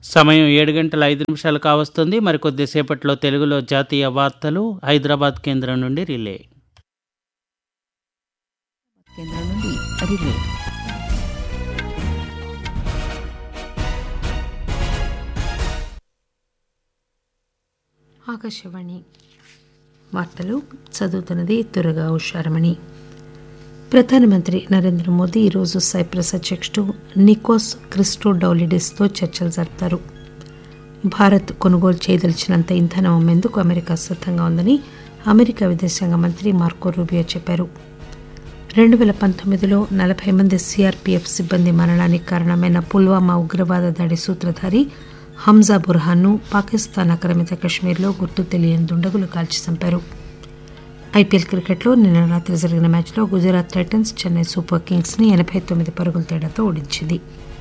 సమయం ఏడు గంటల ఐదు నిమిషాలు కావస్తుంది మరికొద్దిసేపట్లో తెలుగులో జాతీయ వార్తలు హైదరాబాద్ కేంద్రం నుండి రిలే కేంద్రం నుండి రిలే ఆకాశవాణి వార్తలు చదువుతున్నది త్వరగా ఉషారమణి ప్రధానమంత్రి నరేంద్ర మోదీ ఈరోజు సైప్రస్ అధ్యక్షుడు నికోస్ క్రిస్టోడౌలిడిస్తో చర్చలు జరుపుతారు భారత్ కొనుగోలు చేయదలిచినంత ఇంధనం అమ్మేందుకు అమెరికా సిద్ధంగా ఉందని అమెరికా విదేశాంగ మంత్రి మార్కో రూబియో చెప్పారు రెండు వేల పంతొమ్మిదిలో నలభై మంది సిఆర్పీఎఫ్ సిబ్బంది మరణానికి కారణమైన పుల్వామా ఉగ్రవాద దాడి సూత్రధారి హంజా బుర్హాన్ను పాకిస్తాన్ ఆక్రమిత కశ్మీర్లో గుర్తు తెలియని దుండగులు కాల్చి చంపారు ఐపీఎల్ క్రికెట్లో నిన్న రాత్రి జరిగిన మ్యాచ్లో గుజరాత్ టైటన్స్ చెన్నై సూపర్ కింగ్స్ని ఎనభై తొమ్మిది పరుగుల తేడాతో ఓడించింది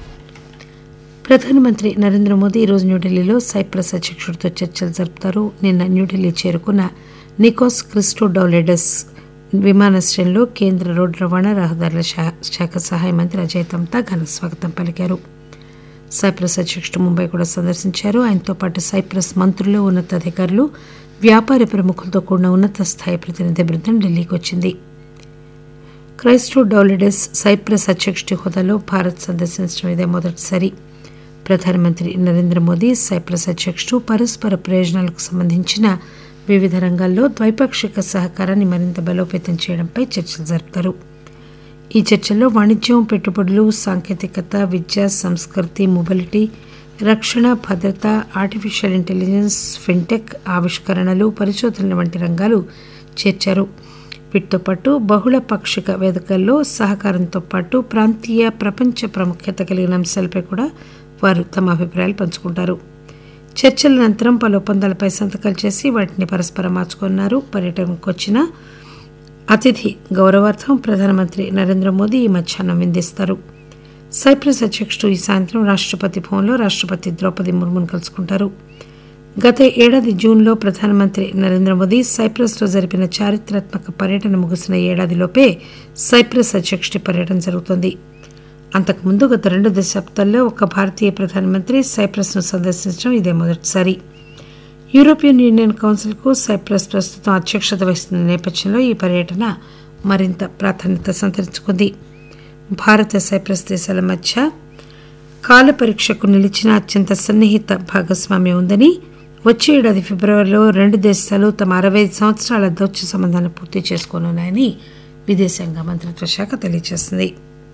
ప్రధానమంత్రి నరేంద్ర మోదీ ఈరోజు న్యూఢిల్లీలో సైప్రస్ అధ్యక్షుడితో చర్చలు జరుపుతారు నిన్న న్యూఢిల్లీ చేరుకున్న నికోస్ క్రిస్టోడౌలెడస్ విమానాశ్రయంలో కేంద్ర రోడ్డు రవాణా రహదారుల శా- శాఖ సహాయ మంత్రి అజయ్ తమ్తా ఘన స్వాగతం పలికారు సైప్రస్ అధ్యక్షుడు ముంబై కూడా సందర్శించారు ఆయనతో పాటు సైప్రస్ మంత్రులు ఉన్నతాధికారులు వ్యాపార ప్రముఖులతో కూడిన ఉన్నత స్థాయి ప్రతినిధి బృందం ఢిల్లీకి వచ్చింది క్రైస్టో డౌలిడెస్ సైప్రస్ అధ్యక్షుడి హోదాలో భారత్ సందర్శించడం ఇదే మొదటిసారి ప్రధానమంత్రి నరేంద్ర మోదీ సైప్రస్ అధ్యక్షుడు పరస్పర ప్రయోజనాలకు సంబంధించిన వివిధ రంగాల్లో ద్వైపాక్షిక సహకారాన్ని మరింత బలోపేతం చేయడంపై చర్చలు జరుపుతారు ఈ చర్చల్లో వాణిజ్యం పెట్టుబడులు సాంకేతికత విద్య సంస్కృతి మొబిలిటీ రక్షణ భద్రత ఆర్టిఫిషియల్ ఇంటెలిజెన్స్ ఫిన్టెక్ ఆవిష్కరణలు పరిశోధనల వంటి రంగాలు చేర్చారు వీటితో పాటు బహుళ పాక్షిక వేదికల్లో సహకారంతో పాటు ప్రాంతీయ ప్రపంచ ప్రాముఖ్యత కలిగిన అంశాలపై కూడా వారు తమ అభిప్రాయాలు పంచుకుంటారు చర్చల అనంతరం పలు ఒప్పందాలపై సంతకాలు చేసి వాటిని పరస్పరం మార్చుకున్నారు పర్యటనకు వచ్చిన అతిథి గౌరవార్థం ప్రధానమంత్రి నరేంద్ర మోదీ ఈ మధ్యాహ్నం విందిస్తారు సైప్రస్ అధ్యక్షుడు ఈ సాయంత్రం రాష్ట్రపతి భవన్లో రాష్ట్రపతి ద్రౌపది ముర్మును కలుసుకుంటారు గత ఏడాది జూన్లో ప్రధానమంత్రి నరేంద్ర మోదీ సైప్రస్లో జరిపిన చారిత్రాత్మక పర్యటన ముగిసిన ఏడాదిలోపే సైప్రస్ అధ్యక్షుడి పర్యటన జరుగుతోంది అంతకుముందు గత రెండు దశాబ్దాల్లో ఒక భారతీయ ప్రధానమంత్రి సైప్రస్ను సందర్శించడం ఇదే మొదటిసారి యూరోపియన్ యూనియన్ కౌన్సిల్కు సైప్రస్ ప్రస్తుతం అధ్యక్షత వహిస్తున్న నేపథ్యంలో ఈ పర్యటన మరింత ప్రాధాన్యత సంతరించుకుంది భారత సైప్రస్ దేశాల మధ్య కాల పరీక్షకు నిలిచిన అత్యంత సన్నిహిత భాగస్వామ్యం ఉందని వచ్చే ఏడాది ఫిబ్రవరిలో రెండు దేశాలు తమ అరవై ఐదు సంవత్సరాల దౌత్య సంబంధాన్ని పూర్తి చేసుకోనున్నాయని విదేశాంగ మంత్రిత్వ శాఖ తెలియజేసింది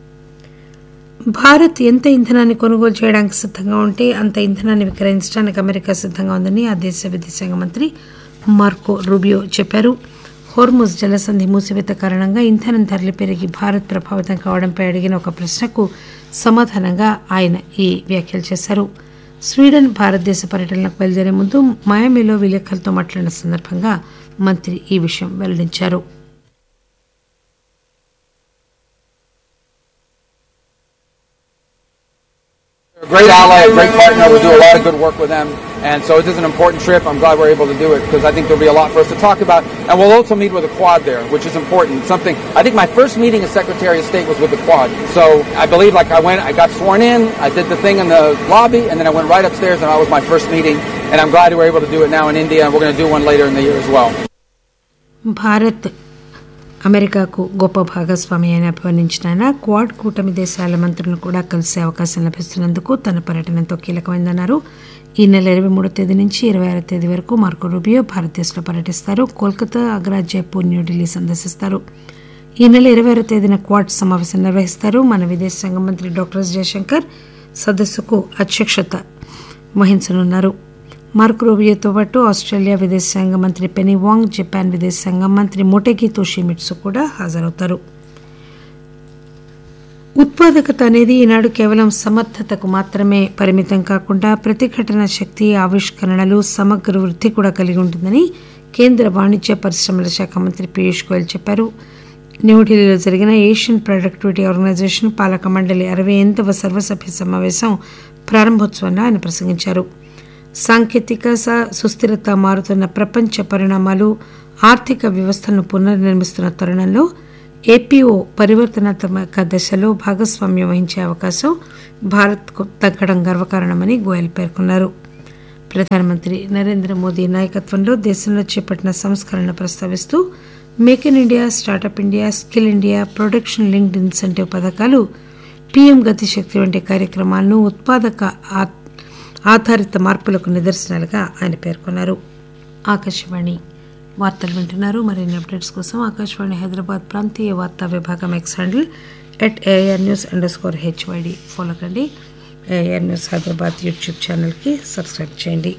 భారత్ ఎంత ఇంధనాన్ని కొనుగోలు చేయడానికి సిద్ధంగా ఉంటే అంత ఇంధనాన్ని విక్రయించడానికి అమెరికా సిద్ధంగా ఉందని ఆ దేశ విదేశాంగ మంత్రి మార్కో రూబియో చెప్పారు హోర్ముజ్ జలసంధి మూసివేత కారణంగా ఇంధనం ధరలు పెరిగి భారత్ ప్రభావితం కావడంపై అడిగిన ఒక ప్రశ్నకు సమాధానంగా ఆయన ఈ వ్యాఖ్యలు చేశారు స్వీడన్ భారతదేశ పర్యటనకు బయలుదేరే ముందు మయామిలో విలేకరులతో మాట్లాడిన సందర్భంగా మంత్రి ఈ విషయం వెల్లడించారు They're a great ally, a great partner. We do a lot of good work with them. And so it is an important trip. I'm glad we're able to do it because I think there'll be a lot for us to talk about. And we'll also meet with the Quad there, which is important. It's something, I think my first meeting as Secretary of State was with the Quad. So I believe like I went, I got sworn in, I did the thing in the lobby, and then I went right upstairs and that was my first meeting. And I'm glad we're able to do it now in India and we're going to do one later in the year as well. Bharat అమెరికాకు గొప్ప భాగస్వామి అని అభివర్ణించిన ఆయన quad కూటమి దేశాల మంత్రులను కూడా కలిసే అవకాశం లభిస్తున్నందుకు తన పర్యటన ఎంతో కీలకమైందన్నారు ఈ నెల ఇరవై మూడో తేదీ నుంచి ఇరవై ఆరో తేదీ వరకు మార్కో రూబియో భారతదేశంలో పర్యటిస్తారు కోల్కతా ఆగ్రా జైపూర్ న్యూఢిల్లీ సందర్శిస్తారు ఈ నెల ఇరవై ఆరో తేదీన క్వాడ్ సమావేశం నిర్వహిస్తారు మన విదేశాంగ మంత్రి డాక్టర్ ఎస్ జయశంకర్ సదస్సుకు అధ్యక్షత వహించనున్నారు మార్క్ రూబియోతో పాటు ఆస్ట్రేలియా విదేశాంగ మంత్రి పెనీ వాంగ్ జపాన్ విదేశాంగ మంత్రి మొటెకి తోషిమిట్సు కూడా హాజరవుతారు ఉత్పాదకత అనేది ఈనాడు కేవలం సమర్థతకు మాత్రమే పరిమితం కాకుండా ప్రతిఘటన శక్తి ఆవిష్కరణలు సమగ్ర వృద్ధి కూడా కలిగి ఉంటుందని కేంద్ర వాణిజ్య పరిశ్రమల శాఖ మంత్రి పీయూష్ గోయల్ చెప్పారు న్యూఢిల్లీలో జరిగిన ఏషియన్ ప్రొడక్టివిటీ ఆర్గనైజేషన్ పాలక మండలి అరవై ఎనిమిదవ సర్వసభ్య సమావేశం ప్రారంభోత్సవంలో ఆయన ప్రసంగించారు సాంకేతిక స- సుస్థిరత మారుతున్న ప్రపంచ పరిణామాలు ఆర్థిక వ్యవస్థలను పునర్నిర్మిస్తున్న తరుణంలో ఏపీఓ పరివర్తనాత్మక దశలో భాగస్వామ్యం వహించే అవకాశం భారత్కు తగ్గడం గర్వకారణమని గోయల్ పేర్కొన్నారు ప్రధానమంత్రి నరేంద్ర మోదీ నాయకత్వంలో దేశంలో చేపట్టిన సంస్కరణలు ప్రస్తావిస్తూ make in India startup India skill India production linked incentive పథకాలు పీఎం గతిశక్తి వంటి కార్యక్రమాలను ఉత్పాదక ఆ- ఆధారిత మార్పులకు నిదర్శనాలుగా ఆయన పేర్కొన్నారు ఆకాశవాణి వార్తలు వింటున్నారు మరిన్ని అప్డేట్స్ కోసం ఆకాశవాణి హైదరాబాద్ ప్రాంతీయ వార్తా విభాగం X handle at AR news underscore HYD follow కండి ఏఆర్ న్యూస్ హైదరాబాద్ యూట్యూబ్ ఛానల్కి సబ్స్క్రైబ్ చేయండి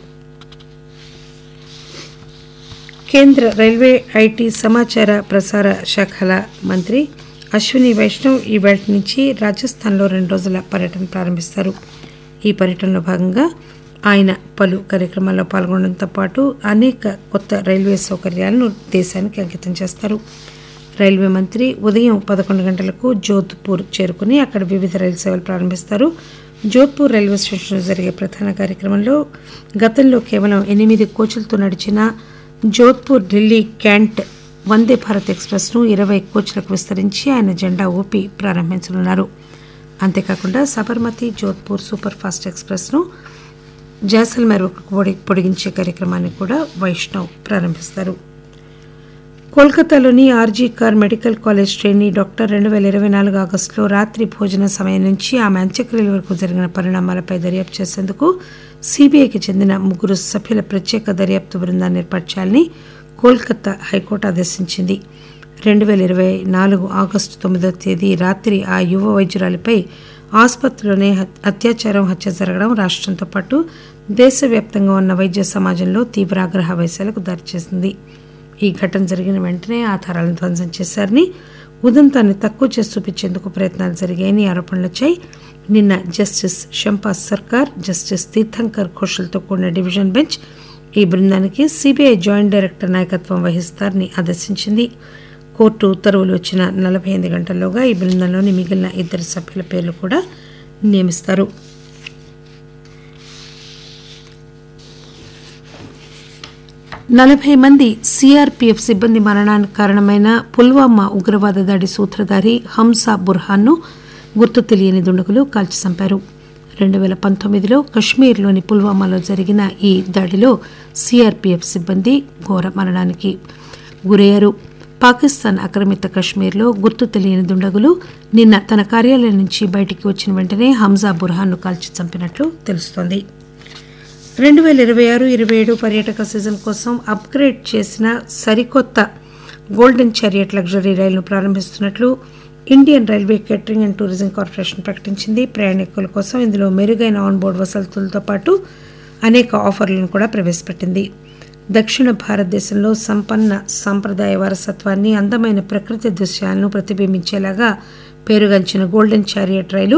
కేంద్ర రైల్వే ఐటీ సమాచార ప్రసార శాఖల మంత్రి అశ్విని వైష్ణవ్ ఈ వేళ నుంచి రాజస్థాన్లో రెండు రోజుల పర్యటన ప్రారంభిస్తారు ఈ పర్యటనలో భాగంగా ఆయన పలు కార్యక్రమాల్లో పాల్గొనడంతో పాటు అనేక కొత్త రైల్వే సౌకర్యాలను దేశానికి అంకితం చేస్తారు రైల్వే మంత్రి ఉదయం పదకొండు గంటలకు జోధ్పూర్ చేరుకుని అక్కడ వివిధ రైలు సేవలు ప్రారంభిస్తారు జోధ్పూర్ రైల్వే స్టేషన్లో జరిగే ప్రధాన కార్యక్రమంలో గతంలో కేవలం ఎనిమిది కోచ్లతో నడిచిన జోధ్పూర్ ఢిల్లీ క్యాంట్ వందే భారత్ ఎక్స్ప్రెస్ను ఇరవై కోచ్లకు విస్తరించి ఆయన జెండా ఊపి ప్రారంభించనున్నారు అంతేకాకుండా సబర్మతి జోధ్పూర్ సూపర్ ఫాస్ట్ ఎక్స్ప్రెస్ను జాసల్మేర్ పొడి పొడిగించే కార్యక్రమాన్ని కూడా వైష్ణవ్ ప్రారంభిస్తారు కోల్కతాలోని RG Kar medical college trainee doctor రెండు వేల ఇరవై నాలుగు ఆగస్టులో రాత్రి భోజన సమయం నుంచి ఆమె అంత్యక్రియల వరకు జరిగిన పరిణామాలపై దర్యాప్తు చేసేందుకు సిబిఐకి చెందిన ముగ్గురు సభ్యుల ప్రత్యేక దర్యాప్తు బృందాన్ని ఏర్పాటు చేయాలని కోల్కతా హైకోర్టు ఆదేశించింది రెండు వేల ఇరవై నాలుగు ఆగస్టు తొమ్మిదో తేదీ రాత్రి ఆ యువ వైద్యురాలిపై ఆసుపత్రిలోనే హత్- అత్యాచారం హత్య జరగడం రాష్ట్రంతో పాటు దేశవ్యాప్తంగా ఉన్న వైద్య సమాజంలో తీవ్ర ఆగ్రహ వైశాలకు దారిచేసింది ఈ ఘటన జరిగిన వెంటనే ఆధారాలను ధ్వంసం చేశారని ఉదంతాన్ని తక్కువ చేసి చూపించేందుకు ప్రయత్నాలు జరిగాయని ఆరోపణలు వచ్చాయి నిన్న జస్టిస్ షంపాస్ సర్కార్ జస్టిస్ తీర్థంకర్ ఘోషల్తో కూడిన డివిజన్ బెంచ్ ఈ బృందానికి సిబిఐ జాయింట్ డైరెక్టర్ నాయకత్వం వహిస్తారని ఆదేశించింది కోర్టు ఉత్తర్వులు వచ్చిన నలభై ఎనిమిది గంటల్లోగా ఈ బృందంలోని మిగిలిన ఇద్దరు సభ్యుల పేర్లు కూడా నియమిస్తారు నలభై మంది సిఆర్పిఎఫ్ సిబ్బంది మరణానికి కారణమైన పుల్వామా ఉగ్రవాద దాడి సూత్రధారి హంసా బుర్హాన్ను గుర్తు తెలియని దుండగులు కాల్చి చంపారు రెండు వేల పంతొమ్మిదిలో కశ్మీర్లోని పుల్వామాలో జరిగిన ఈ దాడిలో సిఆర్పిఎఫ్ సిబ్బంది ఘోర మరణానికి గురయ్యారు పాకిస్తాన్ ఆక్రమిత కశ్మీర్లో గుర్తు తెలియని దుండగులు నిన్న తన కార్యాలయం నుంచి బయటికి వచ్చిన వెంటనే హంజా బుర్హాన్ను కాల్చి చంపినట్లు తెలుస్తోంది రెండు వేల ఇరవై ఆరు ఇరవై ఏడు పర్యాటక సీజన్ కోసం అప్గ్రేడ్ చేసిన సరికొత్త గోల్డెన్ చారియట్ లగ్జరీ రైలును ప్రారంభిస్తున్నట్లు Indian railway catering and tourism corporation ప్రకటించింది ప్రయాణికుల కోసం ఇందులో మెరుగైన ఆన్బోర్డ్ వసతులతో పాటు అనేక ఆఫర్లను కూడా ప్రవేశపెట్టింది దక్షిణ భారతదేశంలో సంపన్న సాంప్రదాయ వారసత్వాన్ని అందమైన ప్రకృతి దృశ్యాలను ప్రతిబింబించేలాగా పేరుగాంచిన గోల్డెన్ చారియట్ రైలు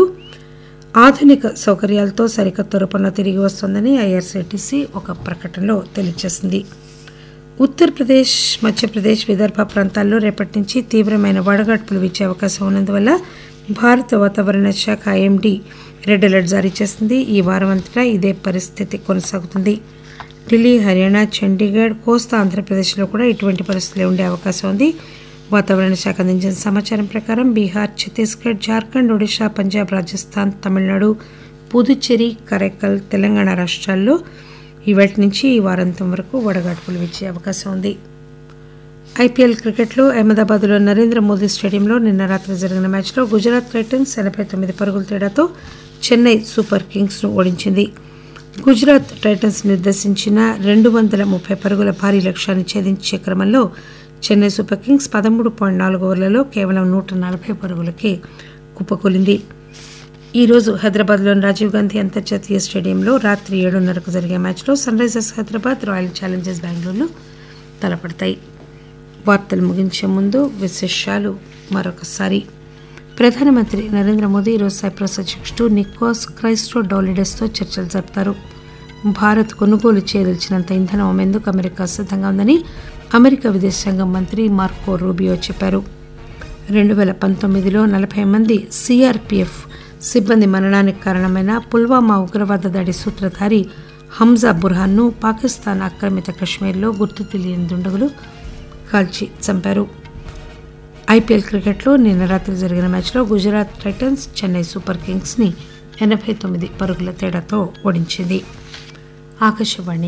ఆధునిక సౌకర్యాలతో సరికొత్త రూపంలో తిరిగి వస్తోందని ఐఆర్సీటీసీ ఒక ప్రకటనలో తెలియజేసింది ఉత్తరప్రదేశ్ మధ్యప్రదేశ్ విదర్భ ప్రాంతాల్లో రేపటి నుంచి తీవ్రమైన వడగాడ్పులు వీచే అవకాశం ఉన్నందువల్ల భారత వాతావరణ శాఖ ఐఎండీ రెడ్ అలర్ట్ జారీ చేసింది ఈ వారం అంతటా ఇదే పరిస్థితి కొనసాగుతుంది ఢిల్లీ హర్యానా చండీగఢ్ కోస్తా ఆంధ్రప్రదేశ్లో కూడా ఇటువంటి పరిస్థితులే ఉండే అవకాశం ఉంది వాతావరణ శాఖ అందించిన సమాచారం ప్రకారం బీహార్ ఛత్తీస్గఢ్ జార్ఖండ్ ఒడిషా పంజాబ్ రాజస్థాన్ తమిళనాడు పుదుచ్చేరి కరైకల్ తెలంగాణ రాష్ట్రాల్లో ఇవాటి నుంచి ఈ వారాంతం వరకు వడగాడ్పులు వీచే అవకాశం ఉంది ఐపీఎల్ క్రికెట్లో అహ్మదాబాద్లో నరేంద్ర మోదీ స్టేడియంలో నిన్న రాత్రి జరిగిన మ్యాచ్లో గుజరాత్ టైటన్స్ ఎనభై తొమ్మిది పరుగుల తేడాతో చెన్నై సూపర్ కింగ్స్ను ఓడించింది గుజరాత్ టైటన్స్ నిర్దేశించిన రెండు వందల ముప్పై పరుగుల భారీ లక్ష్యాన్ని ఛేదించే క్రమంలో చెన్నై సూపర్ కింగ్స్ పదమూడు పాయింట్ నాలుగు ఓవర్లలో కేవలం నూట నలభై పరుగులకే కుప్పకూలింది ఈ రోజు హైదరాబాద్లోని రాజీవ్ గాంధీ అంతర్జాతీయ స్టేడియంలో రాత్రి ఏడున్నరకు జరిగే మ్యాచ్లో Sunrisers Hyderabad Royal Challengers Bengaluru తలపడతాయి వార్తలు ముగించే ముందు విశేషాలు మరొకసారి ప్రధానమంత్రి నరేంద్ర మోదీ ఈరోజు సైప్రస్ అధ్యక్షుడు నికోస్ క్రైస్టో డౌలిడెస్తో చర్చలు జరుపుతారు భారత్ కొనుగోలు చేయదలిచినంత ఇంధనం అమ్మేందుకు అమెరికా సిద్ధంగా ఉందని అమెరికా విదేశాంగ మంత్రి మార్కో రూబియో చెప్పారు రెండు వేల పంతొమ్మిదిలో నలభై మంది సిఆర్పిఎఫ్ సిబ్బంది మరణానికి కారణమైన పుల్వామా ఉగ్రవాద దాడి సూత్రధారి హంజా బుర్హాన్ను పాకిస్తాన్ ఆక్రమిత కశ్మీర్లో గుర్తు తెలియని దుండగులు కాల్చి చంపారు ఐపీఎల్ క్రికెట్లో నిన్న రాత్రి జరిగిన మ్యాచ్లో గుజరాత్ టైటన్స్ చెన్నై సూపర్ కింగ్స్ని ఎనభై తొమ్మిది పరుగుల తేడాతో ఓడించింది ఆకాశవాణి